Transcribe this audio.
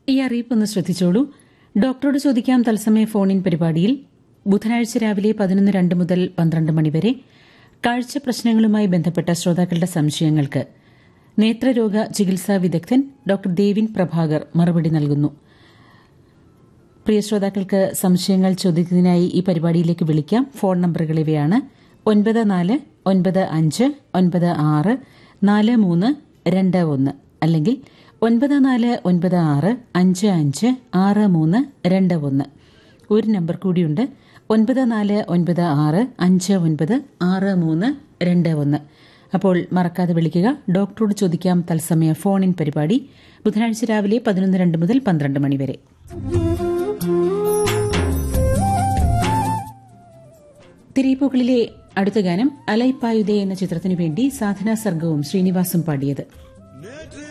ഈ അറിയിപ്പ് ഒന്ന് ശ്രദ്ധിച്ചോളൂ ഡോക്ടറോട് ചോദിക്കാം തത്സമയ ഫോണിൻ പരിപാടിയിൽ ബുധനാഴ്ച രാവിലെ പതിനൊന്ന് രണ്ട് മുതൽ പന്ത്രണ്ട് മണിവരെ കാഴ്ച പ്രശ്നങ്ങളുമായി ബന്ധപ്പെട്ട ശ്രോതാക്കളുടെ സംശയങ്ങൾക്ക് നേത്രരോഗ ചികിത്സാ വിദഗ്ധൻ ഡോക്ടർ ദേവിൻ പ്രഭാകർ മറുപടി നൽകുന്നു പ്രിയ ശ്രോതാക്കൾക്ക് സംശയങ്ങൾ ചോദിക്കുന്നതിനായി ഈ പരിപാടിയിലേക്ക് വിളിക്കാം ഫോൺ നമ്പറുകൾ ഇവയാണ് ഒൻപത് നാല് ഒൻപത് അഞ്ച് ഒൻപത് ആറ് നാല് മൂന്ന് രണ്ട് ഒന്ന് അല്ലെങ്കിൽ ഒൻപത് നാല് ഒൻപത് ആറ് അഞ്ച് അഞ്ച് ആറ് മൂന്ന് രണ്ട് ഒന്ന് ഒരു നമ്പർ കൂടിയുണ്ട് ഒൻപത് നാല് ഒൻപത് ആറ് അഞ്ച് ഒൻപത് ആറ് മൂന്ന് രണ്ട് ഒന്ന് അപ്പോൾ മറക്കാതെ വിളിക്കുക ഡോക്ടറോട് ചോദിക്കാം തത്സമയ ഫോൺ ഇൻ പരിപാടി ബുധനാഴ്ച രാവിലെ പതിനൊന്ന് രണ്ട് മുതൽ പന്ത്രണ്ട് മണി വരെ തിരയിപ്പുകളിലെ അടുത്ത ഗാനം അലൈപ്പായുതേ എന്ന ചിത്രത്തിനു വേണ്ടി സാധനാ സർഗവും ശ്രീനിവാസും പാടിയത്